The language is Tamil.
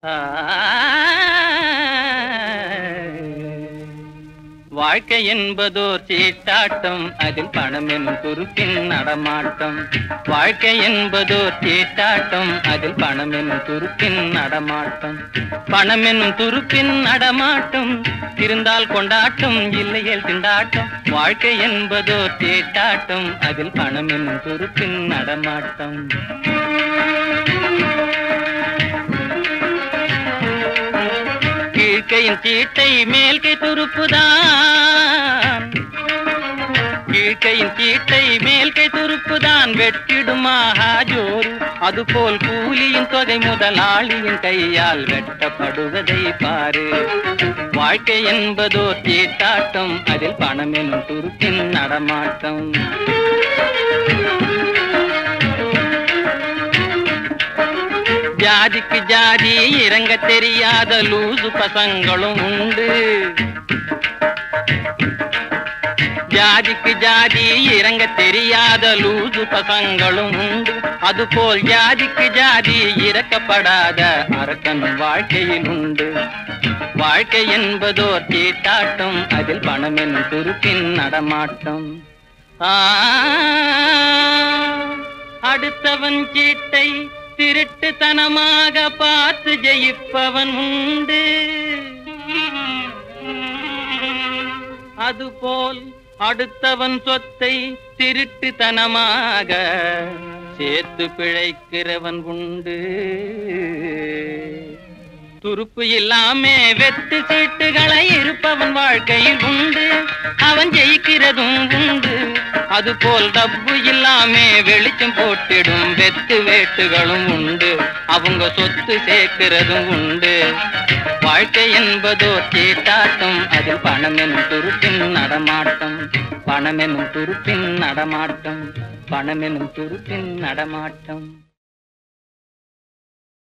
வாழ்க்கை என்பதோர் சீட்டாட்டம் அதில் பணம் எனும் துருப்பின் நடமாட்டம் வாழ்க்கை என்பதோர் சீட்டாட்டம் அதில் பணம் எனும் துருப்பின் நடமாட்டம் பணம் என்னும் துருப்பின் நடமாட்டம் இருந்தால் கொண்டாட்டம் இல்லையேல் திண்டாட்டம் வாழ்க்கை என்பதோர் சீட்டாட்டம் அதில் பணம் என்னும் துருப்பின் நடமாட்டம் கீழ்க்கையின் சீட்டை மேல்கை துருப்புதான் கீழ்க்கையின் சீட்டை மேல்கை துருப்புதான் வெட்டிடுமாக ஜோறு அதுபோல் கூலியின் தொகை முதலாளியின் கையால் வெட்டப்படுவதை பாரு வாழ்க்கை என்பதோர் சீட்டாட்டம் அதில் பணம் எனும் துருப்பின் நடமாட்டம் ஜாதிக்கு ஜாதி இறங்க தெரியாத லூசு பசங்களும் உண்டு ஜாதிக்கு ஜாதி இறங்க தெரியாத லூசு பசங்களும் உண்டு அதுபோல் ஜாதிக்கு ஜாதி இறக்கப்படாத அரக்கன் வாழ்க்கையில் உண்டு வாழ்க்கை என்பதோர் தீட்டாட்டம் அதில் பணம் என்னும் துருப்பின் நடமாட்டம் ஆ, அடுத்தவன் சீட்டை திருட்டுத்தனமாக பார்த்து ஜெயிப்பவன் உண்டு அதுபோல் அடுத்தவன் சொத்தை திருட்டுத்தனமாக சேர்த்து பிழைக்கிறவன் உண்டு துருப்பு இல்லாமே வெத்து சீட்டுகளை இருப்பவன் வாழ்க்கையில் உண்டு அவன் ஜெயிக்கிறதும் உண்டு அதுபோல் டப்பு இல்லாமே வெளிச்சம் போட்டிடும் வெத்து வேட்டுகளும் உண்டு அவங்க சொத்து சேர்க்கிறதும் உண்டு வாழ்க்கை என்பதோ சீட்டாட்டம் அதில் பணம் எனும் துருப்பின் நடமாட்டம் பணம் எனும் துருப்பின் நடமாட்டம் பணம் எனும் துருப்பின் நடமாட்டம்